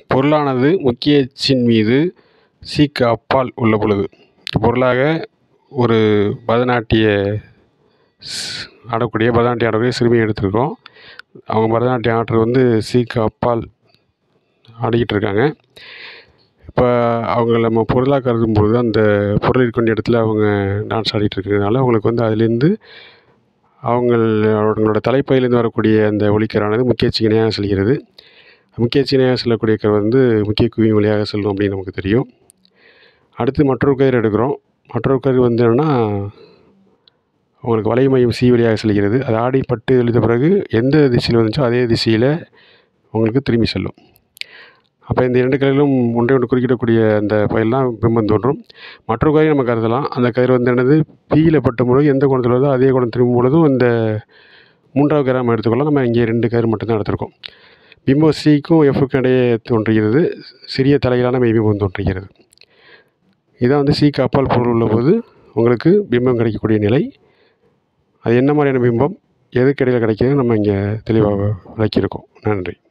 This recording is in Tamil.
பொருளானது முக்கிய அச்சின் மீது சிக்கு அப்பால் உள்ள பொழுது பொருளாக ஒரு பரதநாட்டிய ஸ் ஆடக்கூடிய பரதநாட்டியம் ஆடக்கூடிய சிறுமியை எடுத்திருக்கோம் அவங்க பரதநாட்டியம் ஆடுறது வந்து சிக்கு அப்பால் ஆடிக்கிட்டு இருக்காங்க இப்போ அவங்கள நம்ம பொருளாக கருதும் பொழுது அந்த பொருள் இருக்க வேண்டிய இடத்துல அவங்க டான்ஸ் ஆடிட்டு இருக்கிறதுனால அவங்களுக்கு வந்து அதுலேருந்து அவங்கள் அவங்களோட தலைப்பையிலேருந்து வரக்கூடிய அந்த ஒலிக்கரானது முக்கிய அச்சுக்கு இணையாக செல்கிறது முக்கிய அச்சு இணையாக செல்லக்கூடிய கரு வந்து முக்கிய குவி வழியாக செல்லும் அப்படின்னு நமக்கு தெரியும் அடுத்து மற்றொரு கயிறு எடுக்கிறோம் மற்றொரு கயிறு வந்து என்னென்னா உங்களுக்கு வலை மையம் சி வழியாக செல்கிறது அது ஆடி பட்டு எழுத பிறகு எந்த திசையில் வந்துச்சோ அதே திசையில் உங்களுக்கு திரும்பி செல்லும் அப்போ இந்த இரண்டு கயிறுகளும் ஒன்றை ஒன்று குறுக்கிடக்கூடிய அந்த பயிரெலாம் பிம்பம் தோன்றும் மற்றொரு கயிறு நம்ம கருதலாம் அந்த கயிறு வந்து என்னது பியில் பட்ட முறை எந்த கோணத்தில் வருதோ அதே கோணம் திரும்பும் பொழுதும் இந்த மூன்றாவது கயிறு நம்ம எடுத்துக்கொள்ளலாம் நம்ம இங்கே ரெண்டு கயிறு மட்டும்தான் எடுத்திருக்கோம் பிம்பம் சிக்கும் எஃப்க்கும் இடையே தோன்றுகிறது சிறிய தலையிலான மெய்பிம்பம் தோன்றுகிறது இதான் வந்து சிக்கு அப்பால் பொருள் உள்ள போது உங்களுக்கு பிம்பம் கிடைக்கக்கூடிய நிலை அது என்ன மாதிரியான பிம்பம் எதுக்கு இடையில் கிடைக்கிது நம்ம இங்கே தெளிவாக விளக்கியிருக்கோம் நன்றி